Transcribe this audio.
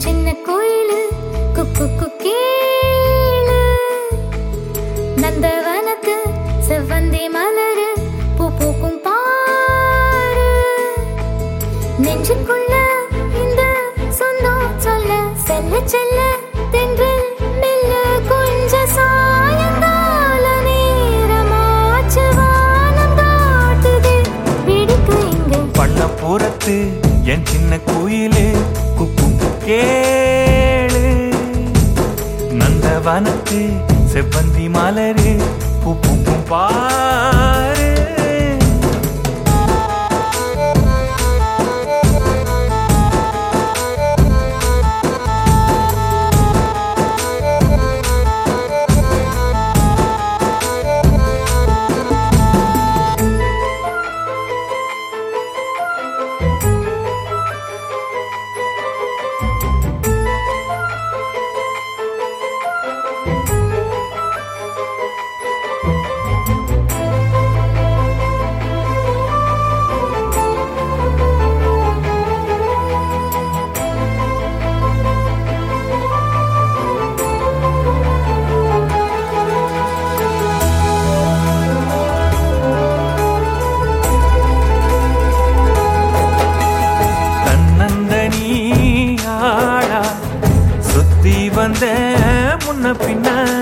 சின்ன கோயிலு குக்கு குக்கீழு நந்தவனத்து செவ்வந்தி மலரு பூ பூக்கும் பாரு நெஞ்சுக்குள்ள இந்த சொந்தம் சொல்ல செல்ல செல்ல தென்றல் மெல்ல கொஞ்ச சாயங்கால நேரமாச்சு வானம் காட்டுது பிடிக்க இங்க பண்ணப்புறத்து என் சின்ன குயிலு குக்கு கேளு நந்தவனத்து செவ்வந்தி மலரு பூ பூக்கும் பாரு தன்னந்தனி ஆடா சுத்தி வந்த முன்ன பின்ன